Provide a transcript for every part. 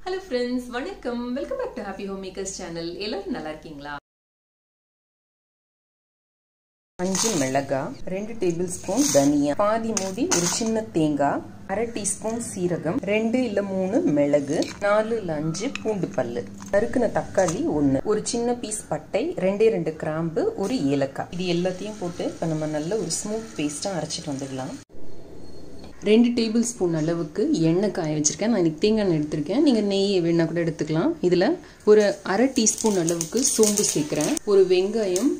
hello friends வணக்கம் welcome back to happy home makers channel எல்லாரும் நல்லா இருக்கீங்களா அஞ்சு மிளகா ரெண்டு டேபிள் ஸ்பூன் தனியா பாதி மூடி ஒரு சின்ன தேங்காய் அரை டீஸ்பூன் சீரகம் ரெண்டு இல்ல மூணு மிளகு நாலு இல்ல அஞ்சு பூண்டு பல்லு நறுக்குன தக்காளி ஒண்ணு ஒரு சின்ன பீஸ் பட்டை ரெண்டே ரெண்டு கிராம்பு ஒரு ஏலக்காய் இது எல்லாத்தையும் போட்டு இப்போ நம்ம நல்ல ஒரு ஸ்மூத் பேஸ்டா அரைச்சிட்டு வந்துடலாம் ரெண்டு டேபிள் ஸ்பூன் அளவுக்கு எண்ணெய் காய வச்சுருக்கேன் நான் இன்னைக்கு தேங்காய் எண்ணெய் எடுத்திருக்கேன் நீங்கள் நெய் வேணா கூட எடுத்துக்கலாம் இதில் ஒரு அரை டீஸ்பூன் அளவுக்கு சோம்பு சேர்க்குறேன் ஒரு வெங்காயம்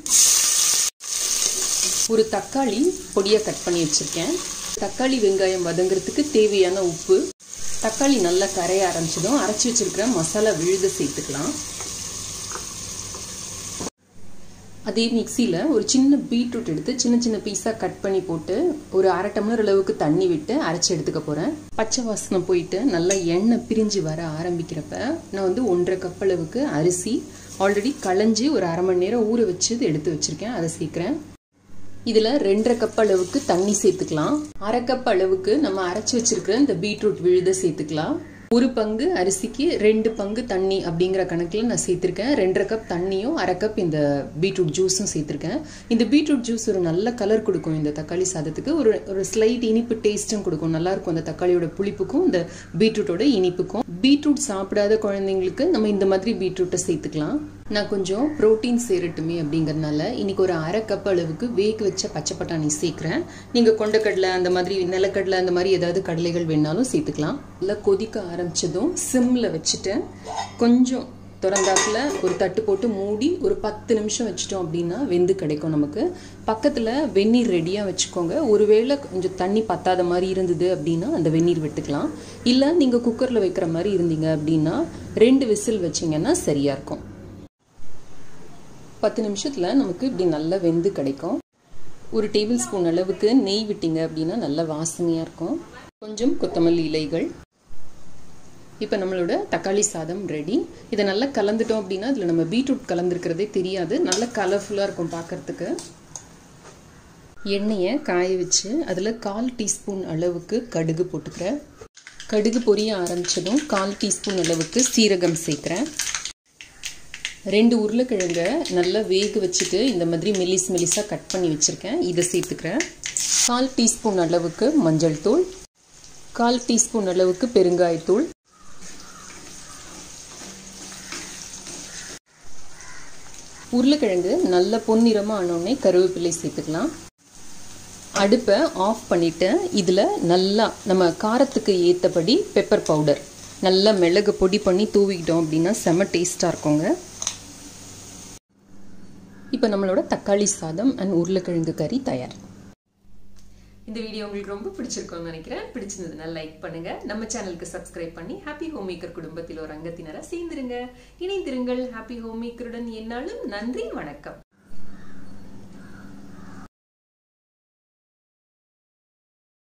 ஒரு தக்காளி பொடியாக கட் பண்ணி வச்சுருக்கேன் தக்காளி வெங்காயம் வதங்குறதுக்கு தேவையான உப்பு தக்காளி நல்லா கரைய ஆரம்பிச்சதும் அரைச்சி வச்சிருக்கிற மசாலா விழுத சேர்த்துக்கலாம் அதே மிக்சியில் ஒரு சின்ன பீட்ரூட் எடுத்து சின்ன சின்ன பீஸாக கட் பண்ணி போட்டு ஒரு அரை டம்ளர் அளவுக்கு தண்ணி விட்டு அரைச்சி எடுத்துக்க போகிறேன் பச்சை வாசனை போயிட்டு நல்லா எண்ணெய் பிரிஞ்சு வர ஆரம்பிக்கிறப்ப நான் வந்து ஒன்றரை கப் அளவுக்கு அரிசி ஆல்ரெடி களைஞ்சி ஒரு அரை மணி நேரம் ஊற வச்சு எடுத்து வச்சுருக்கேன் அதை சேர்க்குறேன் இதில் ரெண்டரை கப் அளவுக்கு தண்ணி சேர்த்துக்கலாம் அரை கப் அளவுக்கு நம்ம அரைச்சி வச்சிருக்கிற இந்த பீட்ரூட் விழுத சேர்த்துக்கலாம் ஒரு பங்கு அரிசிக்கு ரெண்டு பங்கு தண்ணி அப்படிங்கிற கணக்கில் நான் சேர்த்துருக்கேன் ரெண்டரை கப் தண்ணியும் அரை கப் இந்த பீட்ரூட் ஜூஸும் சேர்த்துருக்கேன் இந்த பீட்ரூட் ஜூஸ் ஒரு நல்ல கலர் கொடுக்கும் இந்த தக்காளி சாதத்துக்கு ஒரு ஒரு ஸ்லைட் இனிப்பு டேஸ்ட்டும் கொடுக்கும் நல்லா இருக்கும் அந்த தக்காளியோட புளிப்புக்கும் இந்த பீட்ரூட்டோட இனிப்புக்கும் பீட்ரூட் சாப்பிடாத குழந்தைங்களுக்கு நம்ம இந்த மாதிரி பீட்ரூட்டை சேர்த்துக்கலாம் நான் கொஞ்சம் ப்ரோட்டீன் சேரட்டுமே அப்படிங்கிறதுனால இன்னைக்கு ஒரு அரை கப் அளவுக்கு வேக வச்ச பச்சை பட்டாணி சேர்க்குறேன் நீங்கள் கொண்டக்கடலை அந்த மாதிரி நிலக்கடலை அந்த மாதிரி ஏதாவது கடலைகள் வேணாலும் சேர்த்துக்கலாம் நல்லா கொதிக்க ஆரம்பிச்சதும் சிம்மில் வச்சுட்டு கொஞ்சம் திறந்தாக்கில் ஒரு தட்டு போட்டு மூடி ஒரு பத்து நிமிஷம் வச்சிட்டோம் அப்படின்னா வெந்து கிடைக்கும் நமக்கு பக்கத்தில் வெந்நீர் ரெடியாக வச்சுக்கோங்க ஒருவேளை கொஞ்சம் தண்ணி பத்தாத மாதிரி இருந்தது அப்படின்னா அந்த வெந்நீர் விட்டுக்கலாம் இல்லை நீங்கள் குக்கரில் வைக்கிற மாதிரி இருந்தீங்க அப்படின்னா ரெண்டு விசில் வச்சிங்கன்னா சரியாக இருக்கும் பத்து நிமிஷத்தில் நமக்கு இப்படி நல்லா வெந்து கிடைக்கும் ஒரு டேபிள் ஸ்பூன் அளவுக்கு நெய் விட்டீங்க அப்படின்னா நல்ல வாசனையாக இருக்கும் கொஞ்சம் கொத்தமல்லி இலைகள் இப்போ நம்மளோட தக்காளி சாதம் ரெடி இதை நல்லா கலந்துட்டோம் அப்படின்னா இதில் நம்ம பீட்ரூட் கலந்துருக்கிறதே தெரியாது நல்ல கலர்ஃபுல்லாக இருக்கும் பார்க்குறதுக்கு எண்ணெயை காய வச்சு அதில் கால் டீஸ்பூன் அளவுக்கு கடுகு போட்டுக்கிறேன் கடுகு பொரிய ஆரம்பித்ததும் கால் டீஸ்பூன் அளவுக்கு சீரகம் சேர்க்குறேன் ரெண்டு உருளைக்கிழங்க நல்லா வேக வச்சுட்டு இந்த மாதிரி மெலிஸ் மெலிஸாக கட் பண்ணி வச்சுருக்கேன் இதை சேர்த்துக்கிறேன் கால் டீஸ்பூன் அளவுக்கு மஞ்சள் தூள் கால் டீஸ்பூன் அளவுக்கு பெருங்காயத்தூள் உருளைக்கிழங்கு நல்ல பொன்னிறமாக ஆனோடனே கருவேப்பிலை சேர்த்துக்கலாம் அடுப்பை ஆஃப் பண்ணிவிட்டு இதில் நல்லா நம்ம காரத்துக்கு ஏற்றபடி பெப்பர் பவுடர் நல்லா மிளகு பொடி பண்ணி தூவிக்கிட்டோம் அப்படின்னா செம்ம டேஸ்ட்டாக இருக்குங்க இப்போ நம்மளோட தக்காளி சாதம் அண்ட் உருளைக்கிழங்கு கறி தயார் இந்த வீடியோ உங்களுக்கு ரொம்ப பிடிச்சிருக்கும்னு நினைக்கிறேன் பிடிச்சிருந்ததுன்னா லைக் பண்ணுங்க நம்ம சேனலுக்கு சப்ஸ்கிரைப் பண்ணி ஹாப்பி ஹோம் மேக்கர் குடும்பத்தில் ஒரு அங்கத்தினரை சேர்ந்துருங்க இணைந்திருங்கள் ஹாப்பி ஹோம் மேக்கருடன் என்னாலும் நன்றி வணக்கம்